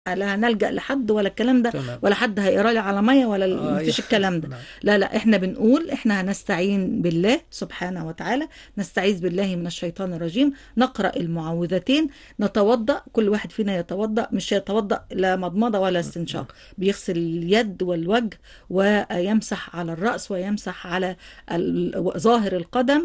لا هنلجأ لحد ولا الكلام ده تمام ولا حد هيقرا لي على ميه ولا آه، مفيش يا- الكلام ده نعم. لا لا احنا بنقول احنا هنستعين بالله سبحانه وتعالى نستعيذ بالله من الشيطان الرجيم نقرأ المعوذتين نتوضأ كل واحد فينا يتوضأ مش يتوضأ لا مضمضة ولا استنشاق بيغسل اليد والوجه ويمسح على الرأس ويمسح على ال- ظاهر القدم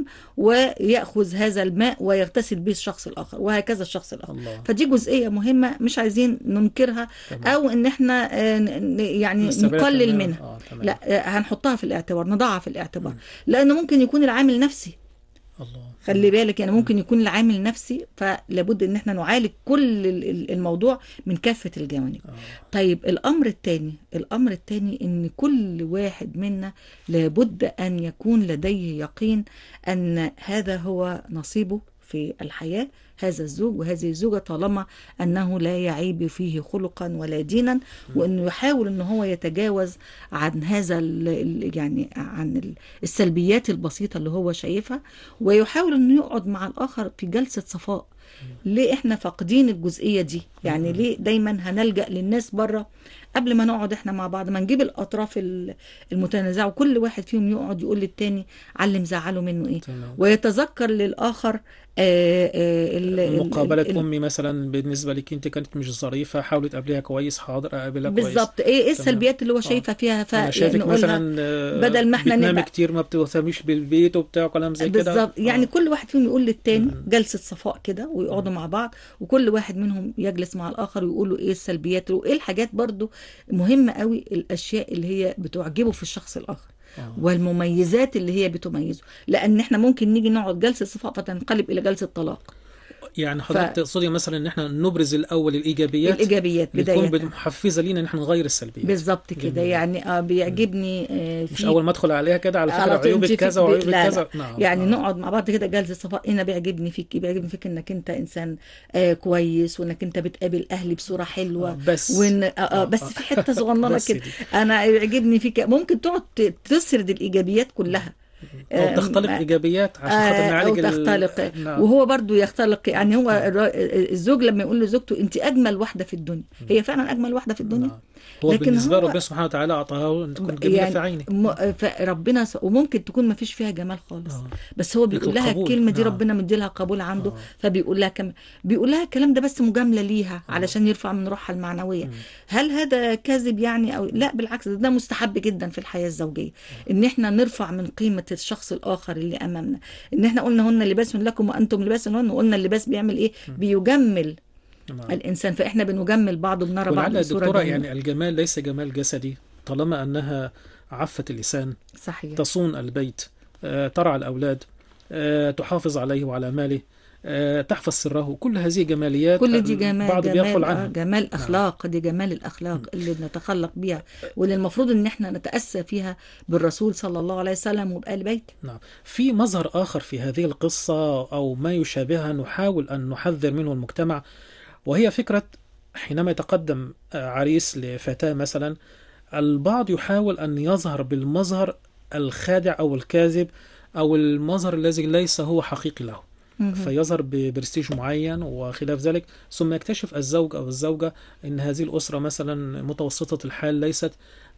ويأخذ هذا الماء ويغتسل به الشخص الآخر وهكذا الشخص الآخر الله فدي جزئية مهمة مش عايزين ننكرها تمام. أو إن احنا آه، ن- ن- يعني نستبعدها نقلل تماماً. منها آه، تمام. لا آه، هنحطها في الاعتبار نضعها في الاعتبار مم. لأنه ممكن يكون العامل نفسي الله خلي بالك يعني ممكن يكون العامل نفسي فلابد ان احنا نعالج كل ال- ال- الموضوع من كافة الجوانب آه. طيب الامر الثاني الامر الثاني ان كل واحد منا لابد ان يكون لديه يقين ان هذا هو نصيبه في الحياة هذا الزوج وهذه الزوجة طالما أنه لا يعيب فيه خلقا ولا دينا وأنه يحاول أنه هو يتجاوز عن هذا ال- ال- يعني عن ال- السلبيات البسيطة اللي هو شايفها ويحاول أنه يقعد مع الآخر في جلسة صفاء ليه احنا فاقدين الجزئية دي يعني ليه دايما هنلجأ للناس بره قبل ما نقعد احنا مع بعض ما نجيب الاطراف ال- المتنازعه وكل واحد فيهم يقعد يقول للتاني علم زعله منه ايه تمام ويتذكر للاخر آه، آه، ال- ال- مقابلة ال- أمي مثلا بالنسبة لك أنت كانت مش ظريفة حاولي تقابليها كويس حاضر أقابلها كويس بالظبط ايه ايه السلبيات اللي هو آه. شايفها فيها أنا شايفك فنقولها مثلا آه، بدل ما إحنا بتنامي نبقى- كتير ما بتهتميش بالبيت وبتاع وكلام زي كده بالظبط يعني آه. كل واحد فيهم يقول للتاني مم. جلسه صفاء كده ويقعدوا مع بعض وكل واحد منهم يجلس مع الاخر ويقولوا ايه السلبيات وايه الحاجات برضو مهمه قوي الاشياء اللي هي بتعجبه في الشخص الاخر آه. والمميزات اللي هي بتميزه لان احنا ممكن نيجي نقعد جلسه صفاء فتنقلب الى جلسه طلاق يعني حضرتك ف- تقصدي مثلا ان احنا نبرز الاول الايجابيات الايجابيات اللي تكون بدايه محفزه لينا ان احنا نغير السلبيات بالظبط كده جميل. يعني اه بيعجبني آه مش في اول ما ادخل عليها كده على فكره على طول عيوبك انت كذا فيك- وعيوبك لا، كذا نعم يعني آه. نقعد مع بعض كده جلسه صفاء انا بيعجبني فيك بيعجبني فيك انك انت انسان آه كويس وانك انت بتقابل اهلي بصوره حلوه آه، بس وان آه آه آه، بس آه. في حته صغننه بس كده دي. انا يعجبني فيك ممكن تقعد ت- تسرد الايجابيات كلها او تختلق آه، ايجابيات عشان خاطر آه، نعالج او ال- تختلق نعم. وهو برضو يختلق يعني هو الر- الزوج لما يقول لزوجته انت اجمل واحده في الدنيا هي فعلا اجمل واحده في الدنيا نعم. هو لكن بالنسبه هو- له ربنا سبحانه وتعالى اعطاها ان تكون جميله في عينه م... فربنا س... وممكن تكون ما فيش فيها جمال خالص آه. بس هو بيقول لها القبول. الكلمه دي نعم. ربنا مدي لها قبول عنده آه. فبيقول لها كم... بيقول لها الكلام ده بس مجامله ليها علشان يرفع من روحها المعنويه هل هذا كذب يعني او لا بالعكس ده, ده مستحب جدا في الحياه الزوجيه ان احنا نرفع من قيمه الشخص الاخر اللي امامنا ان احنا قلنا هن لباس لكم وانتم لباس لهن وقلنا اللباس بيعمل ايه بيجمل نعم. الانسان فاحنا بنجمل بعض وبنرى بعض ولعل بصوره الدكتوره جميلة. يعني الجمال ليس جمال جسدي طالما انها عفت اللسان صحيح تصون البيت آه، ترعى الأولاد آه، تحافظ عليه وعلى ماله آه، تحفظ سره كل هذه جماليات كل دي جمال بعض بيغفل جمال, آه عنها جمال اخلاق دي جمال الاخلاق اللي بنتخلق بيها واللي المفروض ان احنا نتاسى فيها بالرسول صلى الله عليه وسلم وبآل بيته نعم في مظهر آخر في هذه القصة أو ما يشابهها نحاول أن نحذر منه المجتمع وهي فكرة حينما يتقدم آه، عريس لفتاة مثلا البعض يحاول أن يظهر بالمظهر الخادع أو الكاذب أو المظهر الذي ليس هو حقيقي له مهم. فيظهر ببرستيج معين وخلاف ذلك ثم يكتشف الزوج أو الزوجة أن هذه الأسرة مثلا متوسطة الحال ليست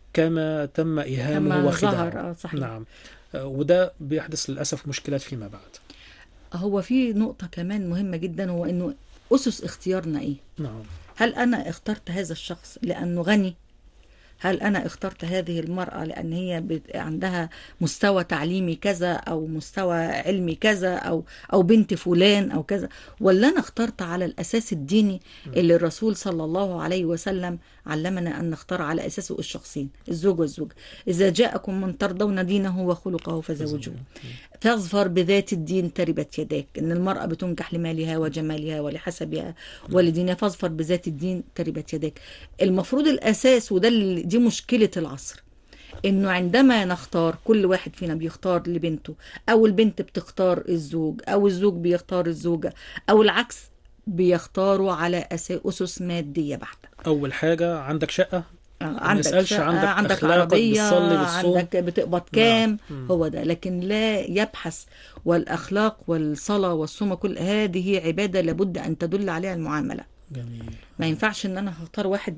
كما تم إيهامه كما وخداعه ظهر اه صحيح نعم آه، وده بيحدث للأسف مشكلات فيما بعد هو في نقطه كمان مهمه جدا هو انه اسس اختيارنا ايه نعم هل انا اخترت هذا الشخص لانه غني هل انا اخترت هذه المراه لان هي بت- عندها مستوى تعليمي كذا او مستوى علمي كذا او او بنت فلان او كذا ولا انا اخترت على الاساس الديني اللي الرسول صلى الله عليه وسلم علمنا ان نختار على اساسه الشخصين الزوج والزوجه اذا جاءكم من ترضون دينه وخلقه فزوجوه فاظفر بذات الدين تربت يداك ان المرأة بتنكح لمالها وجمالها ولحسبها ولدينها فاظفر بذات الدين تربت يداك المفروض الاساس وده اللي دي مشكلة العصر انه عندما نختار كل واحد فينا بيختار لبنته او البنت بتختار الزوج او الزوج بيختار الزوجة او العكس بيختاروا على أساس أسس مادية بحتة أول حاجة عندك شقة آه، ما عندك يسألش شقة، عندك عندك أخلاقك، عربية بتصلي، بتصوم. عندك بتقبض كام مم. هو ده لكن لا يبحث والأخلاق والصلاة والصوم كل هذه عبادة لابد أن تدل عليها المعاملة جميل ما ينفعش ان انا هختار واحد